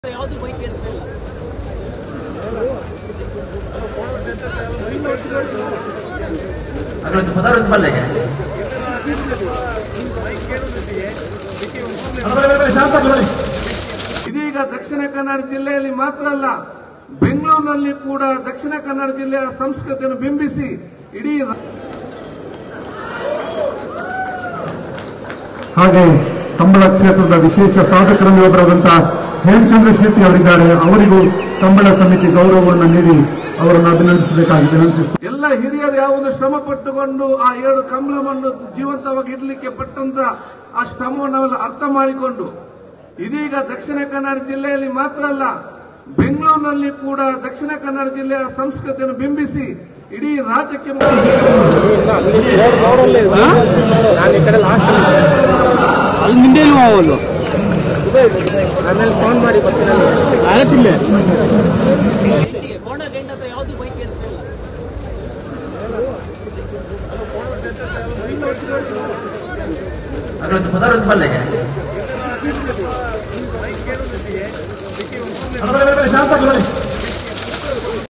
ಯಾವುದು ಬೈಕ್ ಕೇಳಿಸ್ತಾ ಇಲ್ಲ ಅಲ್ಲೊಂದು ಪದಾರ್ಥ ಬಲ್ಲೆಗೆ ಇದೀಗ ದಕ್ಷಿಣ ಕನ್ನಡ ಜಿಲ್ಲೆಯಲ್ಲಿ ಮಾತ್ರ ಅಲ್ಲ ಬೆಂಗಳೂರಿನಲ್ಲಿ ಕೂಡ ದಕ್ಷಿಣ ಕನ್ನಡ ಜಿಲ್ಲೆಯ ಸಂಸ್ಕೃತಿಯನ್ನು ಬಿಂಬಿಸಿ ಇಡೀ ರಾ- ಹಾಗೆ ಕಂಬಳ ಕ್ಷೇತ್ರದ ವಿಶೇಷ ಸಾಧಕರಲ್ಲಿ ಒಬ್ಬರಾದಂತಹ ಹೇಮಚಂದ್ರ ಶೆಟ್ಟಿ ಅವರಿದ್ದಾರೆ ಅವರಿಗೂ ಕಂಬಳ ಸಮಿತಿ ಗೌರವವನ್ನು ನೀಡಿ ಅವರನ್ನು ಅಭಿನಂದಿಸಬೇಕಾಗಿ ವಿನಂತಿಸುತ್ತೇನೆ ಎಲ್ಲ ಹಿರಿಯರು ಯಾವುದು ಶ್ರಮ ಪಟ್ಟುಕೊಂಡು ಆ ಏಳು ಕಂಬಳವನ್ನು ಜೀವಂತವಾಗಿ ಇಡಲಿಕ್ಕೆ ಪಟ್ಟಂತ ಆ ಶ್ರಮವನ್ನು ನಾವೆಲ್ಲ ಅರ್ಥ ಮಾಡಿಕೊಂಡು ಇದೀಗ ದಕ್ಷಿಣ ಕನ್ನಡ ಜಿಲ್ಲೆಯಲ್ಲಿ ಮಾತ್ರ ಅಲ್ಲ ಬೆಂಗಳೂರಿನಲ್ಲಿ ಕೂಡ ದಕ್ಷಿಣ ಕನ್ನಡ ಜಿಲ್ಲೆಯ ಸಂಸ್ಕೃತಿಯನ್ನು ಬಿಂಬಿಸಿ ಇಡೀ ರಾಜ್ಯಕ್ಕೆ ಅಲ್ಲಿ ನಿಂದೆ ಇಲ್ವಾ ಅವನು ಆಮೇಲೆ ಫೋನ್ ಮಾಡಿ ಆಗತ್ತಿಲ್ಲ ಕೋಣ ಗಂಡ ಹತ್ರ ಯಾವುದು ಬೈಕ್ ಕೇಳಿಸ್ತಾ ಇಲ್ಲ ಅಲ್ಲೊಂದು ಪದಾರ್ಥ ಬಲ್ಲೆಗೆ ಶಾಂತ